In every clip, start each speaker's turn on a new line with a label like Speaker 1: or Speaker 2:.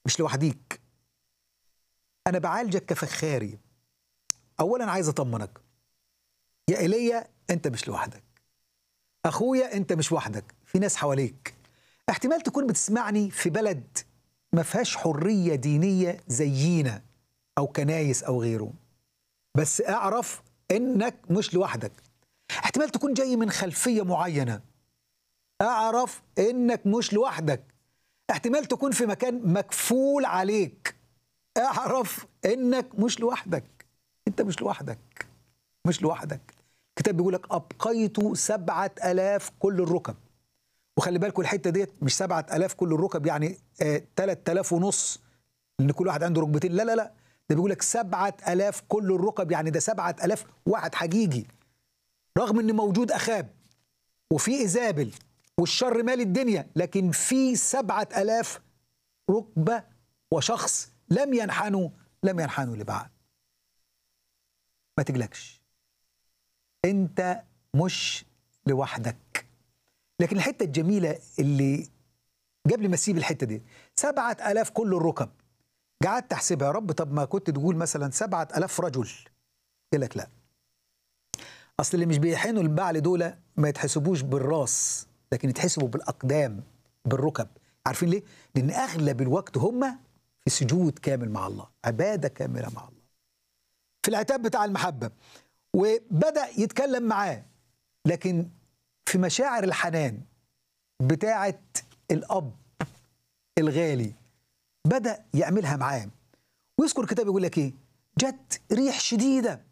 Speaker 1: مش لوحديك انا بعالجك كفخاري اولا عايز اطمنك يا ايليا انت مش لوحدك اخويا انت مش وحدك في ناس حواليك احتمال تكون بتسمعني في بلد ما فيهاش حريه دينيه زينا او كنايس او غيره بس اعرف انك مش لوحدك احتمال تكون جاي من خلفيه معينه اعرف انك مش لوحدك احتمال تكون في مكان مكفول عليك اعرف انك مش لوحدك انت مش لوحدك مش لوحدك الكتاب بيقول لك ابقيت سبعة الاف كل الركب وخلي بالكم الحته ديت مش سبعة الاف كل الركب يعني آه تلات الاف ونص لان كل واحد عنده ركبتين لا لا لا ده بيقول لك سبعة الاف كل الركب يعني ده سبعة الاف واحد حقيقي رغم ان موجود اخاب وفي ايزابل والشر مال الدنيا لكن في سبعة ألاف ركبة وشخص لم ينحنوا لم ينحنوا لبعض ما تقلقش انت مش لوحدك لكن الحتة الجميلة اللي قبل ما اسيب الحتة دي سبعة ألاف كل الركب قعدت احسبها يا رب طب ما كنت تقول مثلا سبعة ألاف رجل يقول لك لا أصل اللي مش بيحنوا البعل دول ما يتحسبوش بالراس لكن يتحسبوا بالاقدام بالركب عارفين ليه لان اغلب الوقت هم في سجود كامل مع الله عباده كامله مع الله في العتاب بتاع المحبه وبدا يتكلم معاه لكن في مشاعر الحنان بتاعه الاب الغالي بدا يعملها معاه ويذكر الكتاب يقول لك ايه جت ريح شديده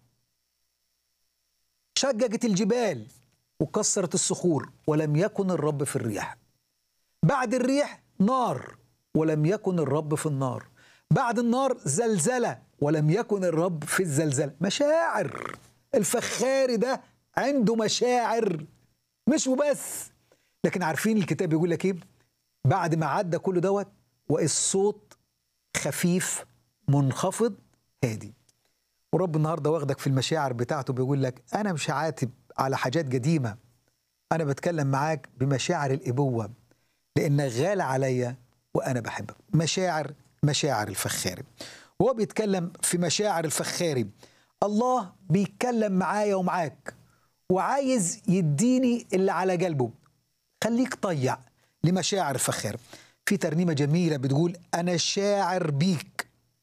Speaker 1: شججت الجبال وكسرت الصخور ولم يكن الرب في الريح بعد الريح نار ولم يكن الرب في النار بعد النار زلزلة ولم يكن الرب في الزلزلة مشاعر الفخاري ده عنده مشاعر مش وبس لكن عارفين الكتاب يقول لك ايه بعد ما عدى كل دوت والصوت خفيف منخفض هادي ورب النهارده واخدك في المشاعر بتاعته بيقول لك انا مش عاتب على حاجات قديمة أنا بتكلم معاك بمشاعر الإبوة لأنك غالي عليا وأنا بحبك مشاعر مشاعر الفخاري وهو بيتكلم في مشاعر الفخاري الله بيتكلم معايا ومعاك وعايز يديني اللي على قلبه خليك طيع لمشاعر الفخاري في ترنيمة جميلة بتقول أنا شاعر بيك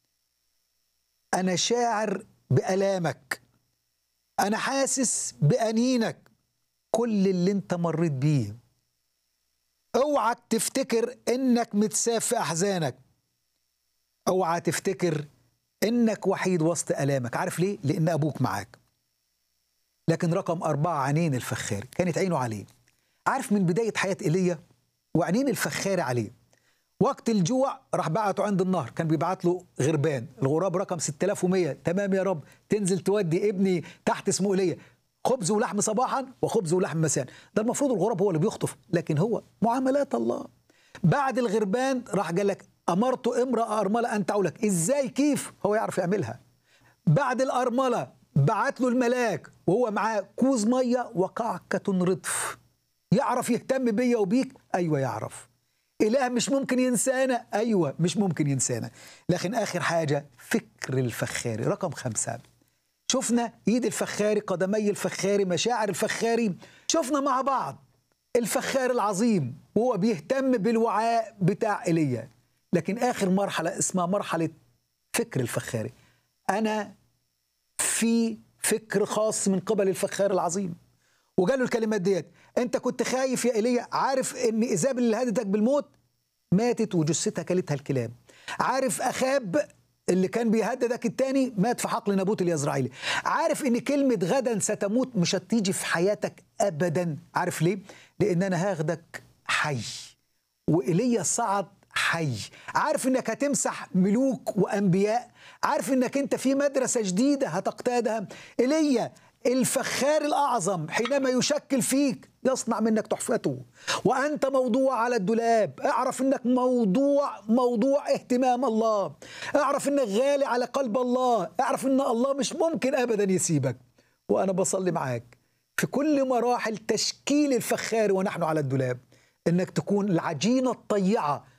Speaker 1: أنا شاعر بألامك أنا حاسس بأنينك كل اللي أنت مريت بيه اوعى تفتكر إنك متساب في أحزانك اوعى تفتكر إنك وحيد وسط ألامك عارف ليه؟ لأن أبوك معاك لكن رقم أربعة عينين الفخاري كانت عينه عليه عارف من بداية حياة إيليا وعينين الفخاري عليه وقت الجوع راح بعته عند النهر كان بيبعت له غربان الغراب رقم 6100 تمام يا رب تنزل تودي ابني تحت اسمه ايليا خبز ولحم صباحا وخبز ولحم مساء ده المفروض الغراب هو اللي بيخطف لكن هو معاملات الله بعد الغربان راح قال لك امرت امراه ارمله ان تعولك ازاي كيف هو يعرف يعملها بعد الارمله بعت له الملاك وهو معاه كوز ميه وقعكه رطف يعرف يهتم بيا وبيك ايوه يعرف إله مش ممكن ينسانا أيوة مش ممكن ينسانا لكن آخر حاجة فكر الفخاري رقم خمسة شفنا إيد الفخاري قدمي الفخاري مشاعر الفخاري شفنا مع بعض الفخار العظيم وهو بيهتم بالوعاء بتاع إيليا لكن آخر مرحلة اسمها مرحلة فكر الفخاري أنا في فكر خاص من قبل الفخار العظيم وقال له الكلمات ديت انت كنت خايف يا ايليا عارف ان ايزابل اللي هدتك بالموت ماتت وجثتها كلتها الكلاب عارف اخاب اللي كان بيهددك التاني مات في حقل نابوت اليزرعيلي عارف ان كلمه غدا ستموت مش هتيجي في حياتك ابدا عارف ليه لان انا هاخدك حي وايليا صعد حي عارف انك هتمسح ملوك وانبياء عارف انك انت في مدرسه جديده هتقتادها ايليا الفخار الأعظم حينما يشكل فيك يصنع منك تحفته وأنت موضوع على الدولاب اعرف أنك موضوع موضوع اهتمام الله اعرف أنك غالي على قلب الله اعرف أن الله مش ممكن أبدا يسيبك وأنا بصلي معاك في كل مراحل تشكيل الفخار ونحن على الدولاب أنك تكون العجينة الطيعة